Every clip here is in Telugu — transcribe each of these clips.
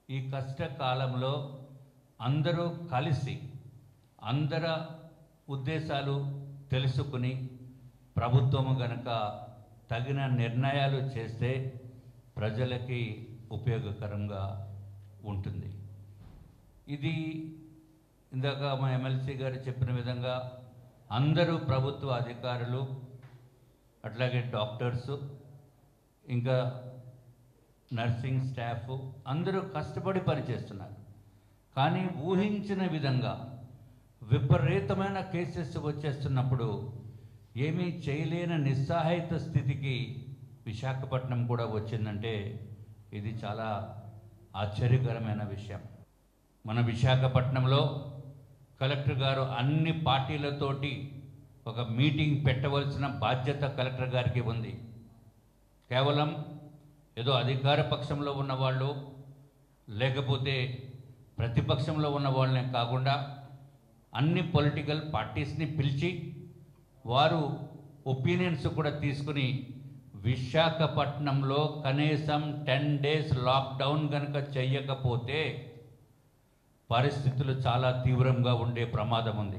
ఈ కష్టకాలంలో అందరూ కలిసి అందర ఉద్దేశాలు తెలుసుకుని ప్రభుత్వము గనక తగిన నిర్ణయాలు చేస్తే ప్రజలకి ఉపయోగకరంగా ఉంటుంది ఇది ఇందాక మా ఎమ్మెల్సీ గారు చెప్పిన విధంగా అందరూ ప్రభుత్వ అధికారులు అట్లాగే డాక్టర్స్ ఇంకా నర్సింగ్ స్టాఫ్ అందరూ కష్టపడి పనిచేస్తున్నారు కానీ ఊహించిన విధంగా విపరీతమైన కేసెస్ వచ్చేస్తున్నప్పుడు ఏమీ చేయలేని నిస్సహాయత స్థితికి విశాఖపట్నం కూడా వచ్చిందంటే ఇది చాలా ఆశ్చర్యకరమైన విషయం మన విశాఖపట్నంలో కలెక్టర్ గారు అన్ని పార్టీలతోటి ఒక మీటింగ్ పెట్టవలసిన బాధ్యత కలెక్టర్ గారికి ఉంది కేవలం ఏదో అధికార పక్షంలో ఉన్నవాళ్ళు లేకపోతే ప్రతిపక్షంలో ఉన్న వాళ్ళనే కాకుండా అన్ని పొలిటికల్ పార్టీస్ని పిలిచి వారు ఒపీనియన్స్ కూడా తీసుకుని విశాఖపట్నంలో కనీసం టెన్ డేస్ లాక్డౌన్ కనుక చెయ్యకపోతే పరిస్థితులు చాలా తీవ్రంగా ఉండే ప్రమాదం ఉంది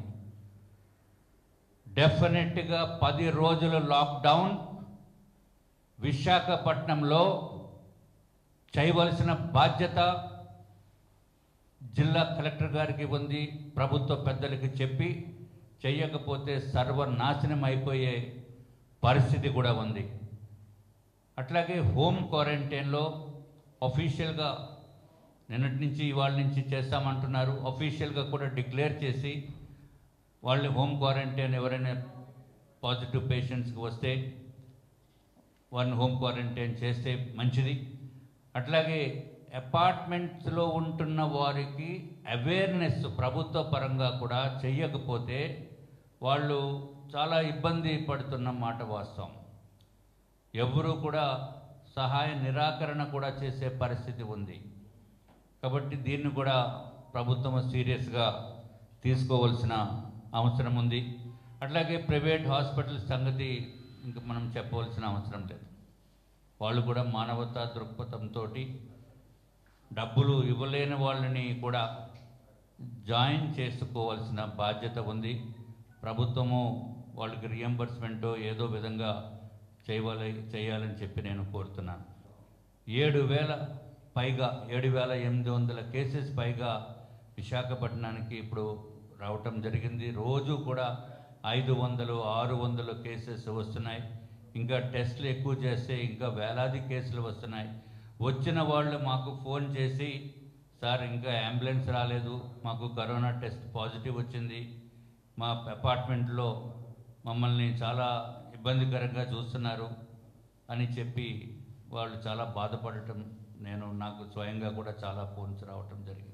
డెఫినెట్గా పది రోజుల లాక్డౌన్ విశాఖపట్నంలో చేయవలసిన బాధ్యత జిల్లా కలెక్టర్ గారికి ఉంది ప్రభుత్వ పెద్దలకి చెప్పి చెయ్యకపోతే సర్వనాశనం అయిపోయే పరిస్థితి కూడా ఉంది అట్లాగే హోమ్ క్వారంటైన్లో అఫీషియల్గా నిన్నటి నుంచి ఇవాళ నుంచి చేస్తామంటున్నారు అఫీషియల్గా కూడా డిక్లేర్ చేసి వాళ్ళు హోమ్ క్వారంటైన్ ఎవరైనా పాజిటివ్ పేషెంట్స్కి వస్తే వారిని హోమ్ క్వారంటైన్ చేస్తే మంచిది అట్లాగే అపార్ట్మెంట్స్లో ఉంటున్న వారికి అవేర్నెస్ ప్రభుత్వ పరంగా కూడా చెయ్యకపోతే వాళ్ళు చాలా ఇబ్బంది పడుతున్న మాట వాస్తవం ఎవరు కూడా సహాయ నిరాకరణ కూడా చేసే పరిస్థితి ఉంది కాబట్టి దీన్ని కూడా ప్రభుత్వం సీరియస్గా తీసుకోవాల్సిన అవసరం ఉంది అట్లాగే ప్రైవేట్ హాస్పిటల్ సంగతి ఇంక మనం చెప్పవలసిన అవసరం లేదు వాళ్ళు కూడా మానవతా దృక్పథంతో డబ్బులు ఇవ్వలేని వాళ్ళని కూడా జాయిన్ చేసుకోవాల్సిన బాధ్యత ఉంది ప్రభుత్వము వాళ్ళకి రియంబర్స్మెంటో ఏదో విధంగా చేయవాలి చేయాలని చెప్పి నేను కోరుతున్నాను ఏడు వేల పైగా ఏడు వేల ఎనిమిది వందల కేసెస్ పైగా విశాఖపట్నానికి ఇప్పుడు రావటం జరిగింది రోజు కూడా ఐదు వందలు ఆరు వందలు కేసెస్ వస్తున్నాయి ఇంకా టెస్టులు ఎక్కువ చేస్తే ఇంకా వేలాది కేసులు వస్తున్నాయి వచ్చిన వాళ్ళు మాకు ఫోన్ చేసి సార్ ఇంకా అంబులెన్స్ రాలేదు మాకు కరోనా టెస్ట్ పాజిటివ్ వచ్చింది మా అపార్ట్మెంట్లో మమ్మల్ని చాలా ఇబ్బందికరంగా చూస్తున్నారు అని చెప్పి వాళ్ళు చాలా బాధపడటం నేను నాకు స్వయంగా కూడా చాలా ఫోన్స్ రావటం జరిగింది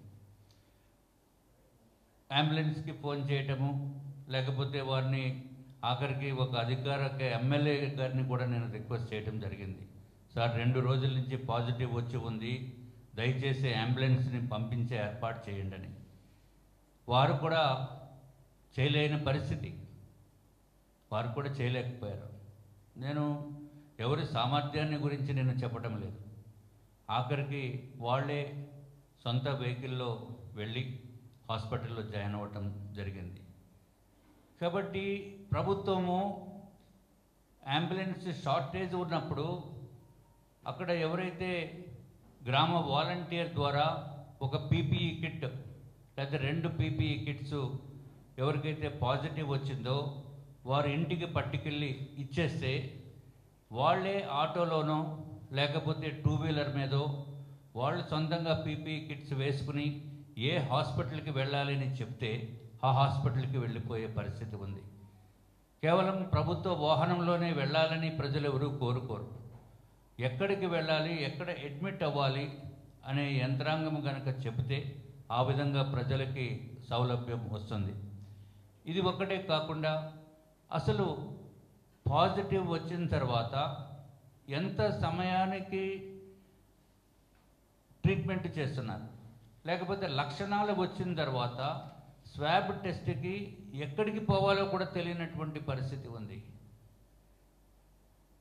అంబులెన్స్కి ఫోన్ చేయటము లేకపోతే వారిని ఆఖరికి ఒక అధికార ఎమ్మెల్యే గారిని కూడా నేను రిక్వెస్ట్ చేయడం జరిగింది సార్ రెండు రోజుల నుంచి పాజిటివ్ వచ్చి ఉంది దయచేసి అంబులెన్స్ని పంపించే ఏర్పాటు చేయండి అని వారు కూడా చేయలేని పరిస్థితి వారు కూడా చేయలేకపోయారు నేను ఎవరి సామర్థ్యాన్ని గురించి నేను చెప్పడం లేదు ఆఖరికి వాళ్ళే సొంత వెహికల్లో వెళ్ళి హాస్పిటల్లో జాయిన్ అవ్వటం జరిగింది కాబట్టి ప్రభుత్వము అంబులెన్స్ షార్టేజ్ ఉన్నప్పుడు అక్కడ ఎవరైతే గ్రామ వాలంటీర్ ద్వారా ఒక పీపీఈ కిట్ లేదా రెండు పీపీఈ కిట్స్ ఎవరికైతే పాజిటివ్ వచ్చిందో వారి ఇంటికి పట్టుకెళ్ళి ఇచ్చేస్తే వాళ్ళే ఆటోలోనో లేకపోతే టూ వీలర్ మీదో వాళ్ళు సొంతంగా పీపీఈ కిట్స్ వేసుకుని ఏ హాస్పిటల్కి వెళ్ళాలని చెప్తే ఆ హాస్పిటల్కి వెళ్ళిపోయే పరిస్థితి ఉంది కేవలం ప్రభుత్వ వాహనంలోనే వెళ్ళాలని ప్రజలు ఎవరూ కోరుకోరు ఎక్కడికి వెళ్ళాలి ఎక్కడ అడ్మిట్ అవ్వాలి అనే యంత్రాంగం కనుక చెబితే ఆ విధంగా ప్రజలకి సౌలభ్యం వస్తుంది ఇది ఒక్కటే కాకుండా అసలు పాజిటివ్ వచ్చిన తర్వాత ఎంత సమయానికి ట్రీట్మెంట్ చేస్తున్నారు లేకపోతే లక్షణాలు వచ్చిన తర్వాత స్వాబ్ టెస్ట్కి ఎక్కడికి పోవాలో కూడా తెలియనటువంటి పరిస్థితి ఉంది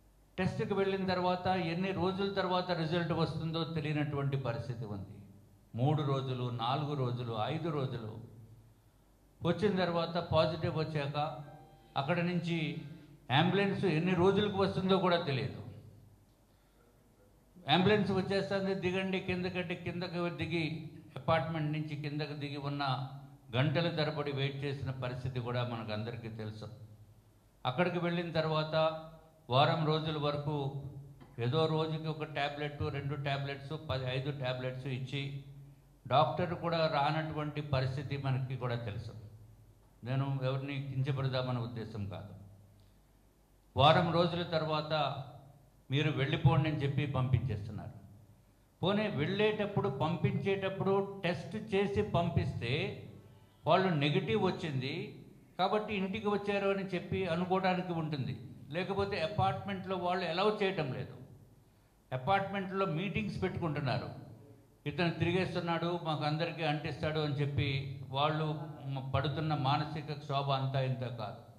టెస్ట్కి వెళ్ళిన తర్వాత ఎన్ని రోజుల తర్వాత రిజల్ట్ వస్తుందో తెలియనటువంటి పరిస్థితి ఉంది మూడు రోజులు నాలుగు రోజులు ఐదు రోజులు వచ్చిన తర్వాత పాజిటివ్ వచ్చాక అక్కడ నుంచి అంబులెన్స్ ఎన్ని రోజులకు వస్తుందో కూడా తెలియదు అంబులెన్స్ వచ్చేస్తుంది దిగండి కిందకంటే కిందకి దిగి అపార్ట్మెంట్ నుంచి కిందకి దిగి ఉన్న గంటల తరబడి వెయిట్ చేసిన పరిస్థితి కూడా మనకు అందరికీ తెలుసు అక్కడికి వెళ్ళిన తర్వాత వారం రోజుల వరకు ఏదో రోజుకి ఒక ట్యాబ్లెట్ రెండు ట్యాబ్లెట్స్ పది ఐదు ట్యాబ్లెట్స్ ఇచ్చి డాక్టర్ కూడా రానటువంటి పరిస్థితి మనకి కూడా తెలుసు నేను ఎవరిని కించపడదామన్న ఉద్దేశం కాదు వారం రోజుల తర్వాత మీరు వెళ్ళిపోండి అని చెప్పి పంపించేస్తున్నారు పోనీ వెళ్ళేటప్పుడు పంపించేటప్పుడు టెస్ట్ చేసి పంపిస్తే వాళ్ళు నెగిటివ్ వచ్చింది కాబట్టి ఇంటికి వచ్చారు అని చెప్పి అనుకోవడానికి ఉంటుంది లేకపోతే అపార్ట్మెంట్లో వాళ్ళు అలౌ చేయటం లేదు అపార్ట్మెంట్లో మీటింగ్స్ పెట్టుకుంటున్నారు ఇతను తిరిగేస్తున్నాడు మాకు అందరికీ అంటిస్తాడు అని చెప్పి వాళ్ళు మ- పడుతున్న మానసిక క్షోభ అంతా ఇంత కాదు